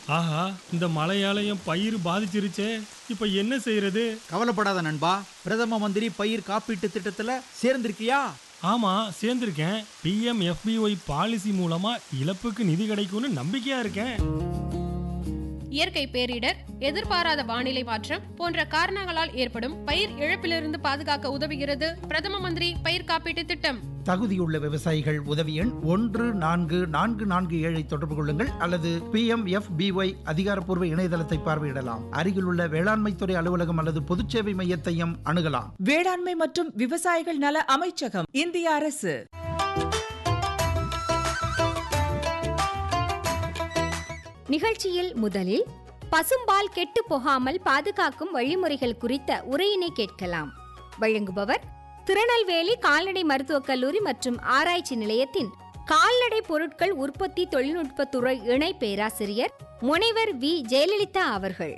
ஆஹா இந்த மழையாலயம் பயிர் பாதிச்சிருச்சே இப்ப என்ன செய்யறது கவலைப்படாத நண்பா பிரதம மந்திரி பயிர் காப்பீட்டு திட்டத்துல சேர்ந்திருக்கியா ஆமா சேர்ந்திருக்கேன் பிஎம் எஃபிஒய் பாலிசி மூலமா இழப்புக்கு நிதி கிடைக்கும்னு நம்பிக்கையா இருக்கேன் இயற்கை பேரிடர் எதிர்பாராத வானிலை மாற்றம் போன்ற காரணங்களால் ஏற்படும் பயிர் இழப்பிலிருந்து பாதுகாக்க உதவுகிறது பிரதம மந்திரி பயிர் காப்பீட்டு திட்டம் தகுதியுள்ள விவசாயிகள் உதவி எண் ஒன்று நான்கு நான்கு நான்கு ஏழை தொடர்பு கொள்ளுங்கள் அல்லது பி எம் எஃப் பிஒய் அதிகாரப்பூர்வ இணையதளத்தை பார்வையிடலாம் அருகிலுள்ள வேளாண்மைத்துறை அலுவலகம் அல்லது பொதுச்சேவை மையத்தையும் அணுகலாம் வேளாண்மை மற்றும் விவசாயிகள் நல அமைச்சகம் இந்திய அரசு நிகழ்ச்சியில் முதலில் பசும்பால் கெட்டு போகாமல் பாதுகாக்கும் வழிமுறைகள் குறித்த உரையினை கேட்கலாம் வழங்குபவர் திருநெல்வேலி கால்நடை மருத்துவக் கல்லூரி மற்றும் ஆராய்ச்சி நிலையத்தின் கால்நடை பொருட்கள் உற்பத்தி தொழில்நுட்பத்துறை இணை பேராசிரியர் முனைவர் வி ஜெயலலிதா அவர்கள்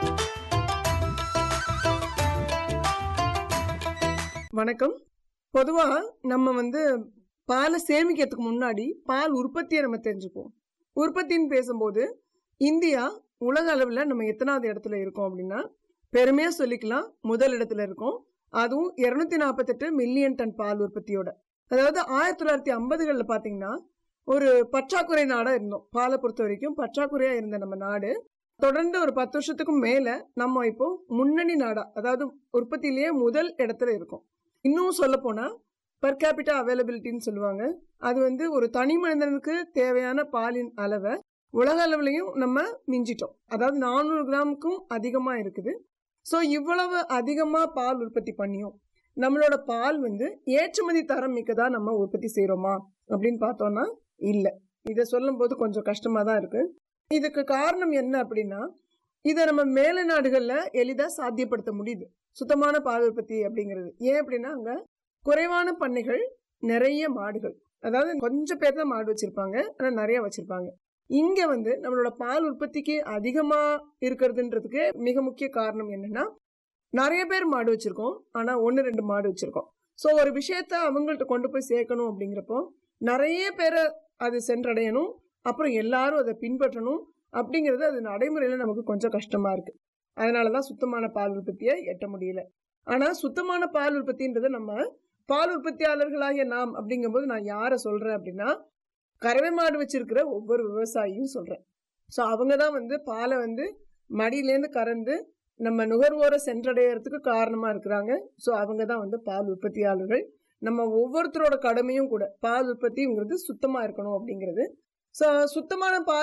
வணக்கம் பொதுவா நம்ம வந்து பாலை சேமிக்கிறதுக்கு முன்னாடி பால் உற்பத்தியை நம்ம தெரிஞ்சுக்குவோம் உற்பத்தின்னு பேசும்போது இந்தியா உலக அளவில் நம்ம எத்தனாவது இடத்துல இருக்கோம் அப்படின்னா பெருமையா சொல்லிக்கலாம் முதல் இடத்துல இருக்கோம் அதுவும் இருநூத்தி நாற்பத்தெட்டு மில்லியன் டன் பால் உற்பத்தியோட அதாவது ஆயிரத்தி தொள்ளாயிரத்தி ஐம்பதுகளில் பார்த்தீங்கன்னா ஒரு பற்றாக்குறை நாடா இருந்தோம் பாலை பொறுத்த வரைக்கும் பற்றாக்குறையா இருந்த நம்ம நாடு தொடர்ந்து ஒரு பத்து வருஷத்துக்கும் மேல நம்ம இப்போ முன்னணி நாடா அதாவது உற்பத்தியிலேயே முதல் இடத்துல இருக்கோம் இன்னும் சொல்ல போனா பர் கேபிட்டா அவைலபிலிட்டின்னு சொல்லுவாங்க அது வந்து ஒரு தனி மனிதனுக்கு தேவையான பாலின் அளவை உலக அளவுலையும் நம்ம மிஞ்சிட்டோம் அதாவது நானூறு கிராமுக்கும் அதிகமா இருக்குது ஸோ இவ்வளவு அதிகமா பால் உற்பத்தி பண்ணியும் நம்மளோட பால் வந்து ஏற்றுமதி தரம் மிக்கதா நம்ம உற்பத்தி செய்றோமா அப்படின்னு பார்த்தோம்னா இல்லை இதை சொல்லும்போது கொஞ்சம் கஷ்டமா தான் இருக்கு இதுக்கு காரணம் என்ன அப்படின்னா இதை நம்ம மேல நாடுகள்ல எளிதா சாத்தியப்படுத்த முடியுது சுத்தமான பால் உற்பத்தி அப்படிங்கிறது ஏன் அப்படின்னா அங்க குறைவான பண்ணைகள் நிறைய மாடுகள் அதாவது கொஞ்சம் பேர் தான் மாடு வச்சிருப்பாங்க ஆனா நிறைய வச்சிருப்பாங்க இங்க வந்து நம்மளோட பால் உற்பத்திக்கு அதிகமா இருக்கிறதுன்றதுக்கு மிக முக்கிய காரணம் என்னன்னா நிறைய பேர் மாடு வச்சிருக்கோம் ஆனா ஒன்னு ரெண்டு மாடு வச்சிருக்கோம் ஸோ ஒரு விஷயத்த அவங்கள்ட்ட கொண்டு போய் சேர்க்கணும் அப்படிங்கிறப்போ நிறைய பேரை அது சென்றடையணும் அப்புறம் எல்லாரும் அதை பின்பற்றணும் அப்படிங்கிறது அது நடைமுறையில் நமக்கு கொஞ்சம் கஷ்டமா இருக்கு அதனால தான் சுத்தமான பால் உற்பத்தியை எட்ட முடியல ஆனால் சுத்தமான பால் உற்பத்தின்றது நம்ம பால் உற்பத்தியாளர்களாகிய நாம் அப்படிங்கும்போது நான் யாரை சொல்றேன் அப்படின்னா கறவை மாடு வச்சிருக்கிற ஒவ்வொரு விவசாயியும் சொல்றேன் ஸோ அவங்க தான் வந்து பாலை வந்து மடியிலேருந்து கறந்து நம்ம நுகர்வோரை சென்றடையறதுக்கு காரணமா இருக்கிறாங்க ஸோ அவங்க தான் வந்து பால் உற்பத்தியாளர்கள் நம்ம ஒவ்வொருத்தரோட கடமையும் கூட பால் உற்பத்திங்கிறது சுத்தமா இருக்கணும் அப்படிங்கிறது ஸோ சுத்தமான பால்